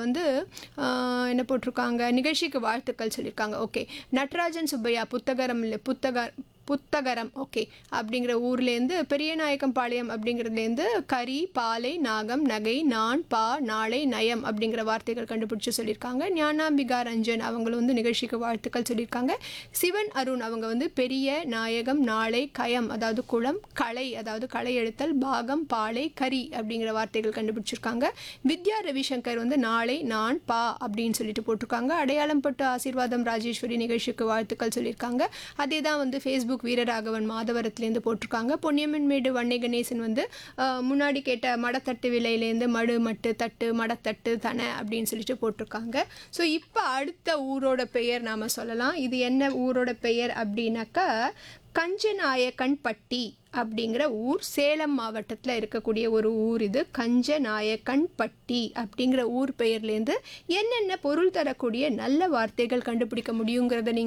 வந்து ஆஹ், என்ன போட்டிருக்காங்க நிகழ்ச்சிக்கு வாழ்த்துக்கள் சொல்லியிருக்காங்க ஓகே நட்ராஜன் சுப்பையா புத்தகரம் இல்லை புத்தக புத்தகரம் ஓகே அப்படிங்கிற ஊர்லேருந்து பெரியநாயக்கம்பாளையம் அப்படிங்கிறதுலேருந்து கரி பாலை நாகம் நகை நான் பா நாளை நயம் அப்படிங்கிற வார்த்தைகள் கண்டுபிடிச்சு சொல்லியிருக்காங்க ஞானாம்பிகா ரஞ்சன் அவங்களும் வந்து நிகழ்ச்சிக்கு வாழ்த்துக்கள் சொல்லியிருக்காங்க சிவன் அருண் அவங்க வந்து பெரிய நாயகம் நாளை கயம் அதாவது குளம் களை அதாவது களை எழுத்தல் பாகம் பாலை கரி அப்படிங்கிற வார்த்தைகள் கண்டுபிடிச்சிருக்காங்க வித்யா ரவிசங்கர் வந்து நாளை நான் பா அப்படின்னு சொல்லிட்டு போட்டிருக்காங்க அடையாளம் பட்டு ஆசீர்வாதம் ராஜேஸ்வரி நிகழ்ச்சிக்கு வாழ்த்துக்கள் சொல்லியிருக்காங்க அதே தான் வந்து ஃபேஸ்புக் வீரராகவன் மாதவரத்துலேருந்து போட்டிருக்காங்க பொன்னியம்மன் மேடு வன்னை கணேசன் வந்து ஆஹ், முன்னாடி கேட்ட மடத்தட்டு விலையிலேருந்து மடு மட்டு தட்டு மடத்தட்டு தன அப்படின்னு சொல்லிட்டு போட்டிருக்காங்க ஸோ இப்போ அடுத்த ஊரோட பெயர் நாம் சொல்லலாம் இது என்ன ஊரோட பெயர் அப்படின்னாக்கா கஞ்சநாயக்கன்பட்டி அப்படிங்கிற ஊர் சேலம் மாவட்டத்தில் இருக்கக்கூடிய ஒரு ஊர் இது கஞ்சநாயக்கன்பட்டி அப்படிங்கிற ஊர் பெயர்லேருந்து என்னென்ன பொருள் தரக்கூடிய நல்ல வார்த்தைகள் கண்டுபிடிக்க முடியுங்கிறத நீங்கள்